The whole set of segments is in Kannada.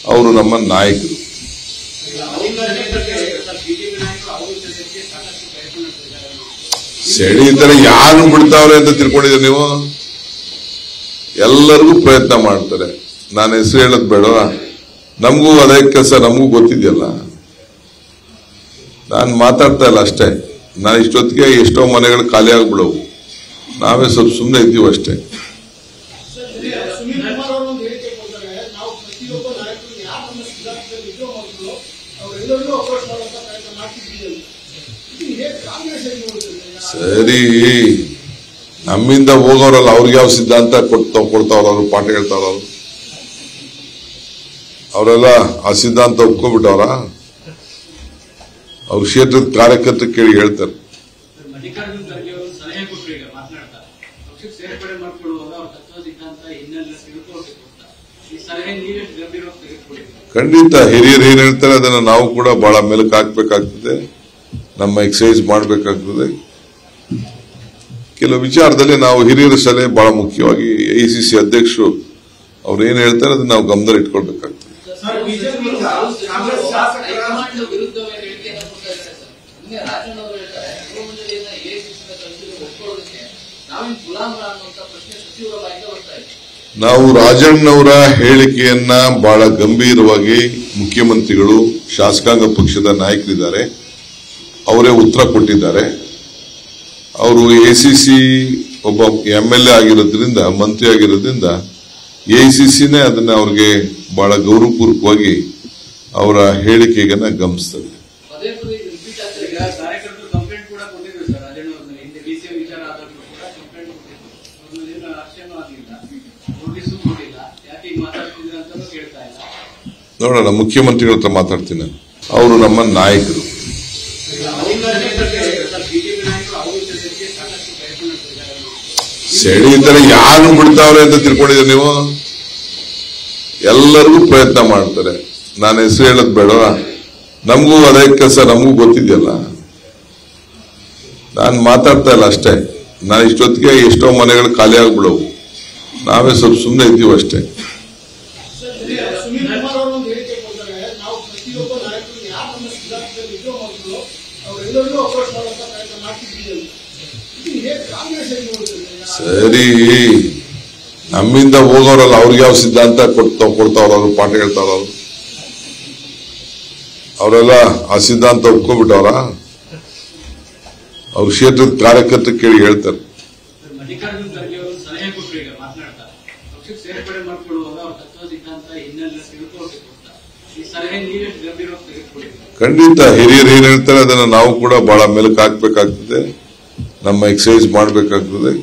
ಅವರು ನಮ್ಮ ನಾಯಕರು ಸೆಳೀತಾರೆ ಯಾರು ಬಿಡ್ತಾವ್ರೆ ಅಂತ ತಿಳ್ಕೊಂಡಿದ್ದೀರಿ ನೀವು ಎಲ್ಲರಿಗೂ ಪ್ರಯತ್ನ ಮಾಡ್ತಾರೆ ನಾನು ಹೆಸರು ಹೇಳೋದು ಬೇಡ ನಮಗೂ ಅದೇ ಕೆಲಸ ನಮಗೂ ಗೊತ್ತಿದೆಯಲ್ಲ ನಾನು ಮಾತಾಡ್ತಾ ಇಲ್ಲ ಅಷ್ಟೇ ನಾನು ಇಷ್ಟೊತ್ತಿಗೆ ಎಷ್ಟೋ ಮನೆಗಳು ಖಾಲಿ ಆಗ್ಬಿಡವು ನಾವೇ ಸ್ವಲ್ಪ ಸುಮ್ಮನೆ ಇದ್ದೀವಿ ಅಷ್ಟೇ ಸುನೀಲ್ ಕುಮಾರ್ ಅವರು ಒಂದು ಹೇಳಿಕೆ ಕೊಡ್ತಾರೆ ನಾವು ಪ್ರತಿಯೊಬ್ಬ ನಾಯಕರು ಯಾರು ನಮ್ಮ ಸಿದ್ಧಾಂತದಲ್ಲಿ ನಿಜ ಮಾಡಿದ್ರು ಅವರೆಲ್ಲರನ್ನೂ ಅಪ್ರೋಚ್ ಮಾಡುವಂತ ಪ್ರಯತ್ನ ಮಾಡ್ತಿದ್ದೀವಿ ಅಂತ ಇದು ಹೇಗೆ ಕಾಂಗ್ರೆಸ್ ಹೇಗೆ ನೋಡ್ತಿದೆ ಸರಿ ನಮ್ಮಿಂದ ಹೋಗೋರಲ್ಲ ಅವ್ರಿಗೆ ಯಾವ ಸಿದ್ಧಾಂತ ಕೊಡ್ತಾ ಕೊಡ್ತಾವ್ರ ಅವ್ರು ಪಾಠ ಹೇಳ್ತಾವ್ರ ಅವ್ರು ಅವರೆಲ್ಲ ಆ ಸಿದ್ಧಾಂತ ಒಪ್ಕೊಬಿಟ್ಟವ್ರ ಅವ್ರ ಕ್ಷೇತ್ರದ ಕಾರ್ಯಕರ್ತರು ಕೇಳಿ ಹೇಳ್ತಾರೆ ಮಲ್ಲಿಕಾರ್ಜುನ್ ಖರ್ಗೆ ಅವರು ಸಲಹೆ ಕೊಟ್ಟರು ಈಗ ಮಾತನಾಡ್ತಾ ಪಕ್ಷಕ್ಕೆ ಸೇರ್ಪಡೆ ಮಾಡ್ಕೊಳ್ಳುವಾಗ ಅವ್ರ ತತ್ವ ಸಿದ್ಧಾಂತ ಇನ್ನೆಲ್ಲ ತಿಳ್ಕೊಳ್ಬೇಕು ಅಂತ ಈ ಸಲಹೆ ನೀವೆಷ್ಟು ಗಂಭೀರವಾಗಿ ತೆಗೆದುಕೊಂಡಿದ್ದೀರಿ ಖಂಡಿತ ಹಿರಿಯರು ಏನ್ ಹೇಳ್ತಾರೆ ಅದನ್ನ ನಾವು ಕೂಡ ಬಹಳ ಮೆಲುಕು ಹಾಕ್ಬೇಕಾಗ್ತದೆ ನಮ್ಮ ಎಕ್ಸಸೈಸ್ ಮಾಡಬೇಕಾಗ್ತದೆ ಕೆಲವು ವಿಚಾರದಲ್ಲಿ ನಾವು ಹಿರಿಯರ ಸಲಹೆ ಬಹಳ ಮುಖ್ಯವಾಗಿ ಎ ಸಿ ಸಿ ಅಧ್ಯಕ್ಷರು ಅವ್ರು ಏನ್ ಹೇಳ್ತಾರೆ ಅದನ್ನ ನಾವು ಗಮನದಲ್ಲಿ ಇಟ್ಕೊಳ್ಬೇಕಾಗ್ತದೆ ಸರ್ ಬಿಜೆಪಿ ಕಾಂಗ್ರೆಸ್ ಶಾಸಕರ ಹೈಕಮಾಂಡ್ ವಿರುದ್ಧವೇ ಹೇಳಿಕೆಯನ್ನು ಕೊಡ್ತಾ ಇದ್ದಾರೆ ಸರ್ ನಿನ್ನೆ ರಾಜಣ್ಣ ಅವರು ಹೇಳ್ತಾರೆ ಗೃಹಮಂಡಳಿಯನ್ನ ಎಐಸಿಸಿನ ಕಳಿಸಿದ್ರೆ ಒಪ್ಕೊಳ್ಳೋದಕ್ಕೆ ನಾವೇನು ಗುಲಾಮರ ಅನ್ನುವಂತ ಪ್ರಶ್ನೆ ಸಚಿವರ ಬಾಯಿಂದ ಬರ್ತಾ ಇದೆ ನಾವು ರಾಜಣ್ಣವರ ಹೇಳಿಕೆಯನ್ನ ಬಹಳ ಗಂಭೀರವಾಗಿ ಮುಖ್ಯಮಂತ್ರಿಗಳು ಶಾಸಕಾಂಗ ಪಕ್ಷದ ನಾಯಕರಿದ್ದಾರೆ ಅವರೇ ಉತ್ತರ ಕೊಟ್ಟಿದ್ದಾರೆ ಅವರು ಎಸಿಸಿ ಒಬ್ಬ ಎಂ ಎಲ್ ಎ ಆಗಿರೋದ್ರಿಂದ ಮಂತ್ರಿ ಆಗಿರೋದ್ರಿಂದ ಎಸಿಸಿನೇ ಅದನ್ನ ಅವ್ರಿಗೆ ಬಹಳ ಗೌರವಪೂರ್ವಕವಾಗಿ ಅವರ ಹೇಳಿಕೆಗನ್ನ ಗಮನಿಸ್ತದೆ ಪದೇ ಪದೇ ರಿಪೀಟ್ ಆಗ್ತದೆ ಈಗ ಕಾರ್ಯಕರ್ತರು ಕಂಪ್ಲೇಂಟ್ ಕೂಡ ಕೊಟ್ಟಿದ್ರು ಸರ್ ರಾಜಣ್ಣ ಅವ್ರನ್ನ ಹಿಂದೆ ಡಿಸಿ ವಿಚಾರ ಆದಾಗಲೂ ಕೂಡ ಕಂಪ್ಲೇಂಟ್ ಕೊಟ್ಟಿದ್ರು ಅವ್ರ ಮೇಲೆ ಏನು ಆಕ್ಷೇಪ ಆಗಲಿಲ್ಲ ನೋಟಿಸು ಕೊಟ್ಟಿಲ್ಲ ಯಾಕೆ ಈಗ ಮಾತಾಡ್ತಿದ್ರೆ ಅಂತಾನೂ ಕೇಳ್ತಾ ಇಲ್ಲ ನೋಡೋಣ ಮುಖ್ಯಮಂತ್ರಿಗಳ ಹತ್ರ ಮಾತಾಡ್ತೀನಿ ಅವರು ನಮ್ಮ ನಾಯಕರು ಬಿಜೆಪಿ ನಾಯಕರು ಅವರು ಜೊತೆಗೆ ಸಾಕಷ್ಟು ಪ್ರಯತ್ನ ನಡೆಸಿದ್ದಾರೆ ಸೆಳೀತಾರೆ ಯಾರು ಬಿಡ್ತಾವ್ರೆ ಅಂತ ತಿಳ್ಕೊಂಡಿದ್ದೀರಿ ನೀವು ಎಲ್ಲರಿಗೂ ಪ್ರಯತ್ನ ಮಾಡ್ತಾರೆ ನಾನು ಹೆಸರು ಹೇಳೋದು ಬೇಡ ನಮಗೂ ಅದೇ ಕೆಲಸ ನಮಗೂ ಗೊತ್ತಿದೆಯಲ್ಲ ನಾನು ಮಾತಾಡ್ತಾ ಇಲ್ಲ ಅಷ್ಟೇ ನಾನು ಇಷ್ಟೊತ್ತಿಗೆ ಎಷ್ಟೋ ಮನೆಗಳು ಖಾಲಿ ಆಗ್ಬಿಡವು ನಾವೇ ಸ್ವಲ್ಪ ಸುಮ್ಮನೆ ಇದ್ದೀವಿ ಅಷ್ಟೇ ಸುನೀಲ್ ಕುಮಾರ್ ಅವರು ಒಂದು ಹೇಳಿಕೆ ಕೊಡ್ತಾರೆ ನಾವು ಪ್ರತಿಯೊಬ್ಬ ನಾಯಕರು ಯಾರು ನಮ್ಮ ಸಿದ್ಧಾಂತದಲ್ಲಿ ನಿಜ ಮಾಡಿದ್ರು ಅವರೆಲ್ಲರನ್ನೂ ಅಪ್ರೋಚ್ ಮಾಡುವಂತ ಪ್ರಯತ್ನ ಮಾಡ್ತಿದ್ದೀವಿ ಅಂತ ಇದು ಹೇಗೆ ಕಾಂಗ್ರೆಸ್ ಹೇಗೆ ನೋಡ್ತಿದೆ ಸರಿ ನಮ್ಮಿಂದ ಹೋಗೋರಲ್ಲ ಅವ್ರಿಗೆ ಯಾವ ಸಿದ್ಧಾಂತ ಕೊಡ್ತಾ ಕೊಡ್ತಾವ್ರ ಅವ್ರು ಪಾಠ ಹೇಳ್ತಾವ್ರ ಅವ್ರು ಅವರೆಲ್ಲ ಆ ಸಿದ್ಧಾಂತ ಒಪ್ಕೊಬಿಟ್ಟವ್ರ ಅವ್ರ ಕ್ಷೇತ್ರದ ಕಾರ್ಯಕರ್ತರು ಕೇಳಿ ಹೇಳ್ತಾರೆ ಮಲ್ಲಿಕಾರ್ಜುನ್ ಖರ್ಗೆ ಅವರು ಸಲಹೆ ಕೊಟ್ಟರು ಈಗ ಮಾತನಾಡ್ತಾ ಪಕ್ಷಕ್ಕೆ ಸೇರ್ಪಡೆ ಮಾಡ್ಕೊಳ್ಳುವಾಗ ಅವ್ರ ತತ್ವ ಸಿದ್ಧಾಂತ ಇನ್ನೆಲ್ಲ ತಿಳ್ಕೊಳ್ಬೇಕು ಅಂತ ಈ ಸಲಹೆ ನೀವೆಷ್ಟು ಗಂಭೀರವಾಗಿ ತೆಗೆದುಕೊಂಡಿದ್ದೀರಿ ಖಂಡಿತ ಹಿರಿಯರು ಏನ್ ಹೇಳ್ತಾರೆ ಅದನ್ನ ನಾವು ಕೂಡ ಬಹಳ ಮೆಲುಕು ಹಾಕ್ಬೇಕಾಗ್ತದೆ ನಮ್ಮ ಎಕ್ಸಸೈಸ್ ಮಾಡಬೇಕಾಗ್ತದೆ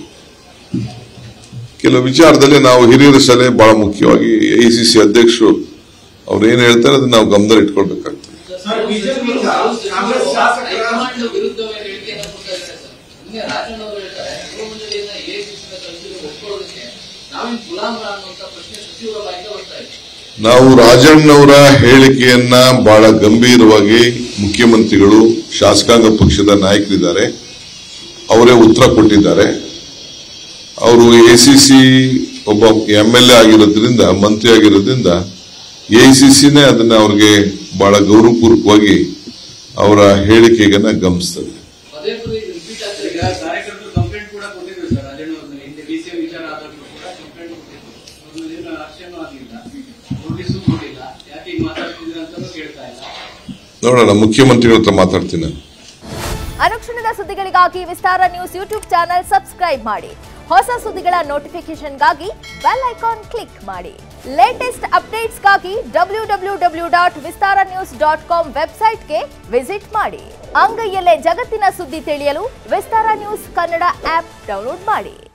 ಕೆಲವು ವಿಚಾರದಲ್ಲಿ ನಾವು ಹಿರಿಯರ ಸಲಹೆ ಬಹಳ ಮುಖ್ಯವಾಗಿ ಎ ಸಿ ಸಿ ಅಧ್ಯಕ್ಷರು ಅವ್ರು ಏನ್ ಹೇಳ್ತಾರೆ ಅದನ್ನ ನಾವು ಗಮನದಲ್ಲಿ ಇಟ್ಕೊಳ್ಬೇಕಾಗ್ತದೆ ಸರ್ ಬಿಜೆಪಿ ಕಾಂಗ್ರೆಸ್ ಶಾಸಕರ ಹೈಕಮಾಂಡ್ ವಿರುದ್ಧವೇ ಹೇಳಿಕೆಯನ್ನು ಕೊಡ್ತಾ ಇದ್ದಾರೆ ಸರ್ ನಿನ್ನೆ ರಾಜಣ್ಣ ಅವರು ಹೇಳ್ತಾರೆ ಗೃಹಮಂಡಳಿಯನ್ನ ಎಐಸಿಸಿನ ಕಳಿಸಿದ್ರೆ ಒಪ್ಕೊಳ್ಳೋದಕ್ಕೆ ನಾವೇನು ಗುಲಾಮರ ಅನ್ನುವಂತ ಪ್ರಶ್ನೆ ಸಚಿವರ ಬಾಯಿಂದ ಬರ್ತಾ ಇದೆ ನಾವು ರಾಜಣ್ಣವರ ಹೇಳಿಕೆಯನ್ನ ಬಹಳ ಗಂಭೀರವಾಗಿ ಮುಖ್ಯಮಂತ್ರಿಗಳು ಶಾಸಕಾಂಗ ಪಕ್ಷದ ನಾಯಕರಿದ್ದಾರೆ ಅವರೇ ಉತ್ತರ ಕೊಟ್ಟಿದ್ದಾರೆ ಅವರು ಎಸಿಸಿ ಒಬ್ಬ ಎಂ ಎಲ್ ಎ ಆಗಿರೋದ್ರಿಂದ ಮಂತ್ರಿ ಆಗಿರೋದ್ರಿಂದ ಎಸಿಸಿನೇ ಅದನ್ನ ಅವ್ರಿಗೆ ಬಹಳ ಗೌರವಪೂರ್ವಕವಾಗಿ ಅವರ ಹೇಳಿಕೆಗನ್ನ ಗಮನಿಸ್ತದೆ ಪದೇ ಪದೇ ರಿಪೀಟ್ ಆಗ್ತದೆ ಈಗ ಕಾರ್ಯಕರ್ತರು ಕಂಪ್ಲೇಂಟ್ ಕೂಡ ಕೊಟ್ಟಿದ್ರು ಸರ್ ರಾಜಣ್ಣ ಅವ್ರ ಮೇಲೆ ಹಿಂದೆ ಡಿಸಿ ವಿಚಾರ ಆದಾಗಲೂ ಕೂಡ ಕಂಪ್ಲೇಂಟ್ ಕೊಟ್ಟಿದ್ರು ಅವ್ರ ಮೇಲೆ ಏನು ಆಕ್ಷೇಪ ಆಗಲಿಲ್ಲ ನೋಟಿಸು ಕೊಟ್ಟಿಲ್ಲ ಯಾಕೆ ಈಗ ಮಾತಾಡ್ತಿದ್ರೆ ಅಂತಾನೂ ಕೇಳ್ತಾ ಇಲ್ಲ ನೋಡೋಣ ಮುಖ್ಯಮಂತ್ರಿಗಳ ಹತ್ರ ಮಾತಾಡ್ತೀನಿ ನಾನು. ಅನುಕ್ಷಣದ ಸುದ್ದಿಗಳಿಗಾಗಿ Vistara news YouTube channel subscribe ಮಾಡಿ ಹೊಸ ಸುದ್ದಿಗಳ ನೋಟಿಫಿಕೇಶನ್ಗಾಗಿ ಬೆಲ್ ಐಕಾನ್ ಕ್ಲಿಕ್ ಮಾಡಿ ಲೇಟೆಸ್ಟ್ ಅಪ್ಡೇಟ್ಸ್ಗಾಗಿ W W W dot Vistara news dot com ವೆಬ್ಸೈಟ್ಗೆ ವಿಸಿಟ್ ಮಾಡಿ ಅಂಗೈಯಲ್ಲೇ ಜಗತ್ತಿನ ಸುದ್ದಿ ತಿಳಿಯಲು Vistara news Kannada app download ಮಾಡಿ